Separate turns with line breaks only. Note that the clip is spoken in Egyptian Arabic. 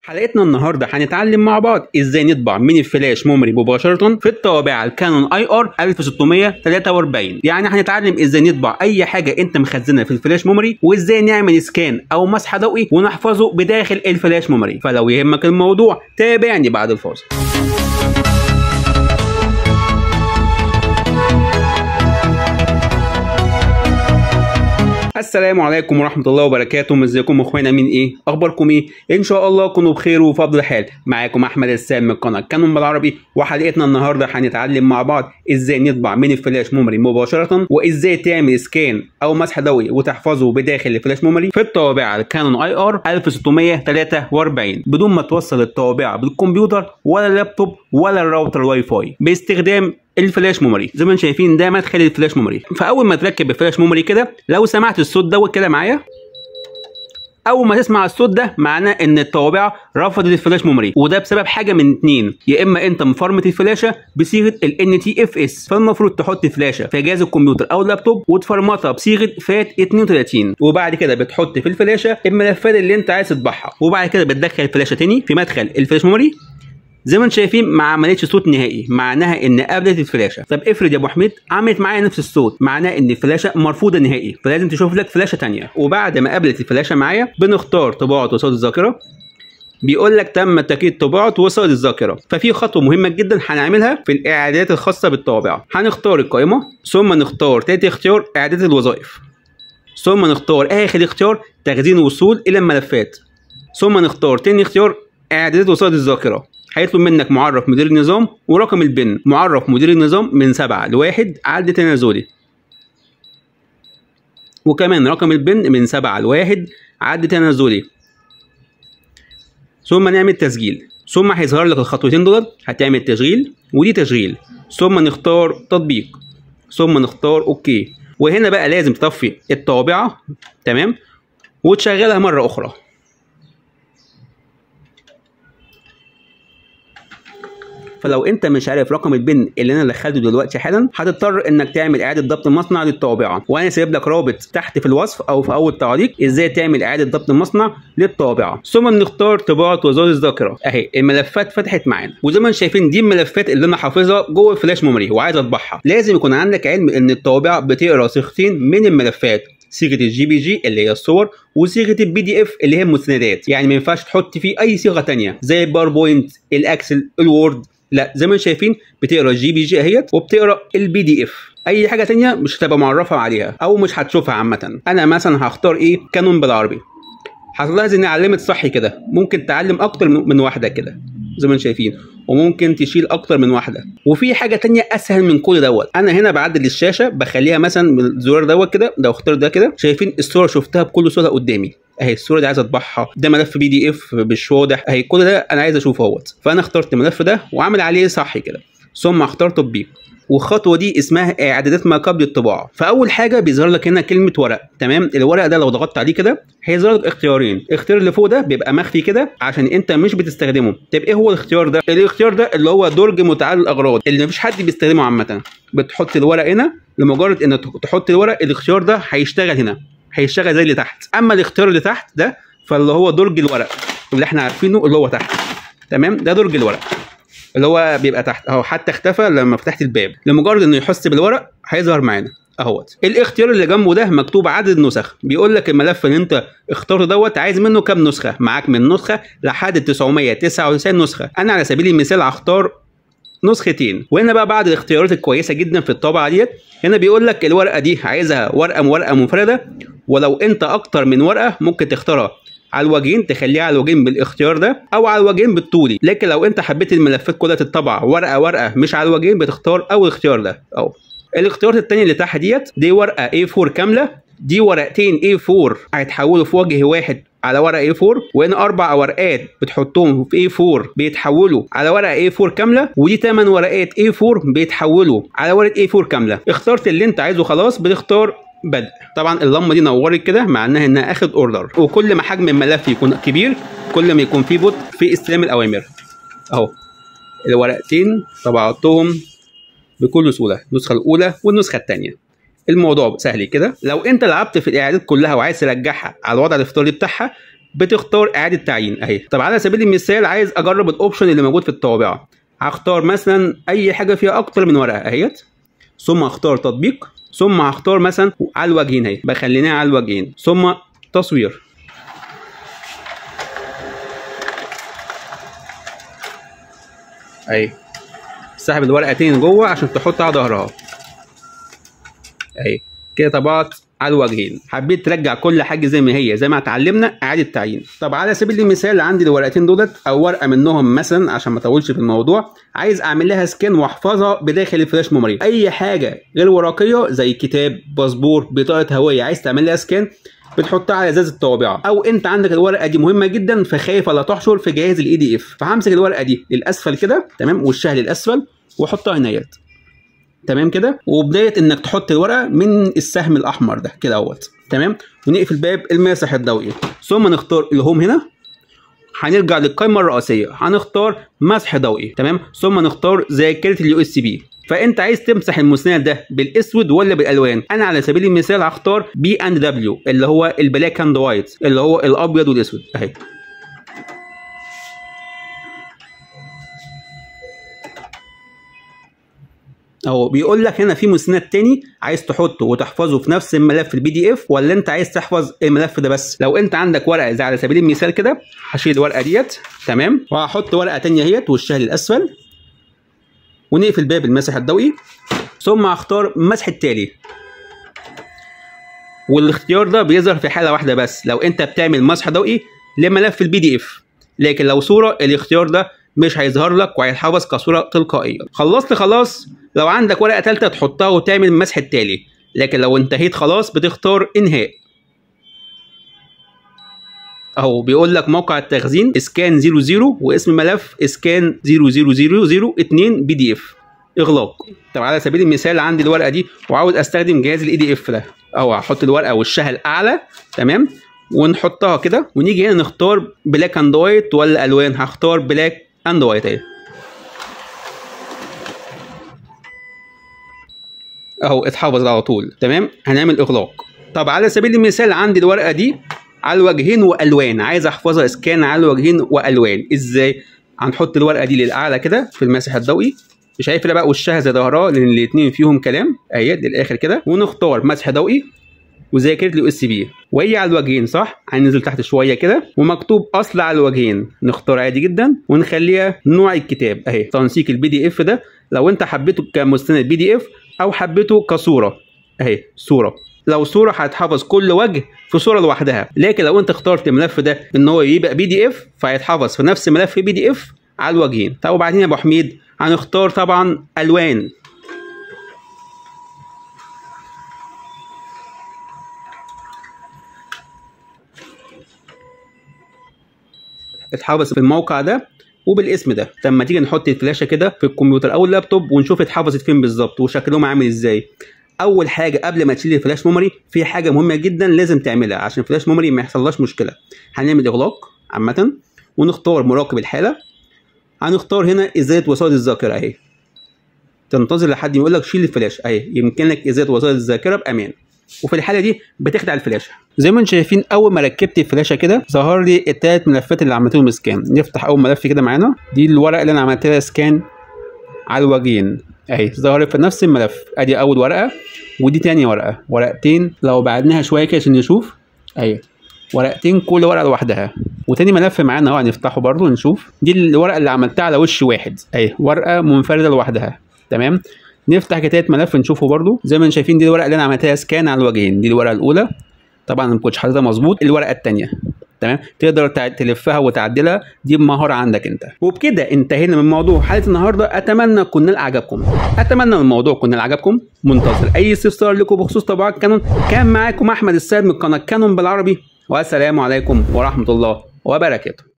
حلقتنا النهارده هنتعلم مع بعض ازاي نطبع من الفلاش ميموري مباشره في الطوابع الكانون اي ار 1643 يعني هنتعلم ازاي نطبع اي حاجه انت مخزنها في الفلاش ميموري وازاي نعمل سكان او مسح ضوئي ونحفظه بداخل الفلاش ميموري فلو يهمك الموضوع تابعني بعد الفاصل السلام عليكم ورحمة الله وبركاته ازيكم اخوانا مين ايه اخباركم ايه ان شاء الله تكونوا بخير وفضل حال معاكم احمد السام من قناة كانون بالعربي وحلقتنا النهاردة هنتعلم مع بعض ازاي نطبع من الفلاش ميموري مباشرة وازاي تعمل سكان او مسح ضوئي وتحفظه بداخل الفلاش ميموري في الطوابع الكانون اي ار 1643 بدون ما توصل الطوابع بالكمبيوتر ولا اللابتوب ولا الراوتر الواي فاي باستخدام الفلاش ميموري زي ما انتم شايفين ده مدخل الفلاش ميموري فاول ما تركب الفلاش ميموري كده لو سمعت الصوت دوت كده معايا اول ما تسمع الصوت ده معناه ان الطوابع رفضت الفلاش ميموري وده بسبب حاجه من اتنين يا اما انت مفرمت الفلاشه بصيغه ال ان تي اف اس فالمفروض تحط فلاشه في جهاز الكمبيوتر او اللابتوب وتفرمتها بصيغه فات 32 وبعد كده بتحط في الفلاشه الملفات اللي انت عايز تطبعها وبعد كده بتدخل الفلاشه تاني في مدخل الفلاش ميموري زي ما انتم شايفين ما عملتش صوت نهائي معناها ان قابلت الفلاشه طب افرض يا ابو حميد عملت معايا نفس الصوت معناه ان الفلاشه مرفوضه نهائي فلازم تشوف لك فلاشه تانية وبعد ما قابلت الفلاشه معايا بنختار طباعه وصول الذاكره بيقول لك تم تأكيد طباعة وصل الذاكرة ففي خطوة مهمة جدا هنعملها في الإعدادات الخاصة بالطوابع هنختار القائمة ثم نختار تالت اختيار إعداد الوظائف ثم نختار آخر اختيار تخزين الوصول إلى الملفات ثم نختار تاني اختيار إعدادات وصول الذاكرة هيطلب منك معرف مدير النظام ورقم البن معرف مدير النظام من سبعة لواحد عد تنازلي وكمان رقم البن من سبعة لواحد عد تنازلي ثم نعمل تسجيل ثم هيظهر لك الخطوتين دول هتعمل تشغيل ودي تشغيل ثم نختار تطبيق ثم نختار اوكي وهنا بقى لازم تطفي الطابعة تمام وتشغلها مرة أخرى فلو انت مش عارف رقم البن اللي انا دخلته دلوقتي حالا هتضطر انك تعمل اعاده ضبط مصنع للطابعه وانا سايب لك رابط تحت في الوصف او في اول تعليق ازاي تعمل اعاده ضبط مصنع للطابعه ثم بنختار طباعه وزاره الذاكره اهي الملفات فتحت معانا وزي ما انتم شايفين دي الملفات اللي انا حافظها جوه الفلاش ميموري وعايز اطبعها لازم يكون عندك علم ان الطوابع بتقرا صيغتين من الملفات صيغه الجي بي جي اللي هي الصور وصيغه البي دي اف اللي هي المستندات يعني ما ينفعش تحط فيه اي صيغه تانية زي الباوربوينت الاكسل الوورد لا زي ما انتم شايفين بتقرا الجي بي جي اهيت وبتقرا البي دي اف اي حاجه تانية مش هتبقى معرفه عليها او مش هتشوفها عامه انا مثلا هختار ايه كانون بالعربي هتلاحظ اني علمت صح كده ممكن تعلم اكتر من واحده كده زي ما انتم شايفين وممكن تشيل اكتر من واحده وفي حاجه تانية اسهل من كل دوت انا هنا بعدل الشاشه بخليها مثلا من الزرار دوت كده لو اختار ده كده شايفين الصوره شفتها بكل صوره قدامي اهي الصوره دي عايز اطبعها ده ملف بي دي اف مش واضح اهي كل ده انا عايز اشوفه اهوت فانا اخترت الملف ده وعامل عليه صح كده ثم اختار تطبيق والخطوه دي اسمها اعدادات ما قبل الطباعه فاول حاجه بيظهر لك هنا كلمه ورق تمام الورق ده لو ضغطت عليه كده هيظهر لك اختيارين الاختيار اللي فوق ده بيبقى مخفي كده عشان انت مش بتستخدمه طب ايه هو الاختيار ده الاختيار ده اللي هو درج متعدد الاغراض اللي مفيش حد بيستخدمه عامه بتحط الورق هنا لمجرد ان تحط الورق الاختيار ده هيشتغل هنا هيشتغل زي اللي تحت اما الاختيار اللي تحت ده فاللي هو درج الورق اللي احنا عارفينه اللي هو تحت تمام ده درج الورق اللي هو بيبقى تحت اهو حتى اختفى لما فتحت الباب لمجرد انه يحس بالورق هيظهر معانا اهوت الاختيار اللي جنبه ده مكتوب عدد النسخ بيقول لك الملف اللي انت اخترته دوت عايز منه كام نسخه معاك من نسخه لحد 999 نسخه انا على سبيل المثال هختار نسختين وهنا بقى بعد الاختيارات الكويسه جدا في الطابعه ديت هنا بيقول لك الورقه دي عايزها ورقه ورقه منفرده ولو انت اكتر من ورقه ممكن تختارها على الوجهين تخليها على الوجهين بالاختيار ده او على الوجهين بالطولي لكن لو انت حبيت الملفات كلها تطبع ورقه ورقه مش على الوجهين بتختار اول اختيار ده اهو الاختيارات التانية اللي تحت ديت دي ورقه A4 كامله دي ورقتين A4 هيتحولوا في وجه واحد على ورقه A4 وهنا اربع ورقات بتحطهم في A4 بيتحولوا على ورقه A4 كامله ودي 8 ورقات A4 بيتحولوا على ورقه A4 كامله اخترت اللي انت عايزه خلاص بتختار بدء طبعا اللمبه دي نورت كده معناها انها اخد اوردر وكل ما حجم الملف يكون كبير كل ما يكون في بطء في استلام الاوامر اهو الورقتين طبعتهم بكل سهوله النسخه الاولى والنسخه الثانيه الموضوع سهل كده لو انت لعبت في الاعداد كلها وعايز ترجعها على الوضع الافتراضي بتاعها بتختار اعاده تعيين اهي طب على سبيل المثال عايز اجرب الاوبشن اللي موجود في الطابعه هختار مثلا اي حاجه فيها اكتر من ورقه اهيت ثم اختار تطبيق ثم هختار مثلا على الوجهين اهي بخليناها على الوجهين ثم تصوير اهي سحب الورقه تاني جوه عشان تحط على ظهرها اهي كده طبعت على الوجهين حبيت ترجع كل حاجه زي ما هي زي ما اتعلمنا اعاده تعيين طب على سبيل المثال عندي الورقتين دولت او ورقه منهم مثلا عشان ما اطولش في الموضوع عايز اعمل لها سكان واحفظها بداخل الفلاش ميموري اي حاجه غير ورقيه زي كتاب باسبور بطاقه هويه عايز تعمل لها سكان بتحطها على ازاز الطابعه او انت عندك الورقه دي مهمه جدا فخايف لا تحشر في جهاز الاي دي اف فهمسك الورقه دي للاسفل كده تمام وشها للاسفل واحطها هنايت تمام كده وبدايه انك تحط الورقه من السهم الاحمر ده كده اهوت تمام ونقفل باب الماسح الضوئي ثم نختار الهوم هنا هنرجع للقائمه الرئيسيه هنختار مسح ضوئي تمام ثم نختار ذاكره اليو اس بي فانت عايز تمسح المسند ده بالاسود ولا بالالوان انا على سبيل المثال هختار بي اند دبليو اللي هو البلاك اند وايت اللي هو الابيض والاسود اهي اهو بيقول لك هنا في مسند تاني عايز تحطه وتحفظه في نفس الملف البي دي اف ولا انت عايز تحفظ الملف ده بس لو انت عندك ورقه زي على سبيل المثال كده هشيل الورقه ديت تمام وهحط ورقه تانية اهيت وشها للاسفل ونقفل باب المسح الضوئي ثم هختار مسح التالي والاختيار ده بيظهر في حاله واحده بس لو انت بتعمل مسح ضوئي لملف البي دي اف لكن لو صوره الاختيار ده مش هيظهر لك وهيتحفظ كصوره تلقائيه خلصت خلاص لو عندك ورقه ثالثه تحطها وتعمل المسح التالي لكن لو انتهيت خلاص بتختار انهاء اهو بيقول لك موقع التخزين اسكان 00 واسم ملف اسكان 00002 بي دي اف اغلاق طب على سبيل المثال عندي الورقه دي وعاوز استخدم جهاز الاي دي اف ده اهو هحط الورقه وشها الاعلى تمام ونحطها كده ونيجي هنا نختار بلاك اند وايت ولا الوان هختار بلاك اند وايت اهي اهو اتحفظ على طول تمام هنعمل اغلاق طب على سبيل المثال عندي الورقه دي على الوجهين والوان عايز احفظها اسكان على الوجهين والوان ازاي هنحط الورقه دي للاعلى كده في المسح الضوئي مش هيفرق بقى وشها زي ظهرها لان الاثنين فيهم كلام اهي للاخر كده ونختار مسح ضوئي وذاكره اليو اس بي وهي على الوجهين صح هننزل تحت شويه كده ومكتوب اصل على الوجهين نختار عادي جدا ونخليها نوع الكتاب اهي تنسيق البي دي اف ده لو انت حبيته كمستند بي دي اف او حبيته كصوره اهي صوره لو صوره هيتحفظ كل وجه في صوره لوحدها لكن لو انت اخترت الملف ده ان هو يبقى بي دي اف فهيتحفظ في نفس ملف بي دي اف على الوجهين طب وبعدين يا ابو حميد هنختار طبعا الوان اتحفظ في الموقع ده وبالاسم ده لما تيجي نحط الفلاشه كده في الكمبيوتر او اللابتوب ونشوف اتحفظت فين بالظبط وشكلهم عامل ازاي اول حاجه قبل ما تشيل الفلاش ميموري في حاجه مهمه جدا لازم تعملها عشان الفلاش ميموري ما يحصلهاش مشكله هنعمل اغلاق عامه ونختار مراقب الحاله هنختار هنا ازاله وسائل الذاكره اهي تنتظر لحد يقول لك شيل الفلاش اهي يمكنك ازاله وسائل الذاكره بامان وفي الحاله دي بتخدع الفلاشه زي ما انتم شايفين اول ما ركبت الفلاشه كده ظهر لي الثلاث ملفات اللي عملت لهم سكان نفتح اول ملف كده معانا دي الورقه اللي انا عملت لها سكان على الوجهين اهي ظهرت في نفس الملف ادي اول ورقه ودي تاني ورقه ورقتين لو بعدناها شويه كده عشان نشوف اهي ورقتين كل ورقه لوحدها وتاني ملف معانا اهو هنفتحه برضو نشوف دي الورقه اللي عملتها على وش واحد اهي ورقه منفرده لوحدها تمام نفتح كتابه ملف نشوفه برضو زي ما انتم شايفين دي الورقه اللي انا عملتها سكان على الوجهين دي الورقه الاولى طبعا ما كنتش حاططها مظبوط الورقه الثانيه تمام تقدر تلفها وتعدلها دي بمهاره عندك انت وبكده انتهينا من موضوع حلقه النهارده اتمنى يكون نال عجبكم اتمنى الموضوع يكون نال عجبكم منتظر اي استفسار لكم بخصوص طباعه كانون كان معاكم احمد السيد من قناه كانون بالعربي والسلام عليكم ورحمه الله وبركاته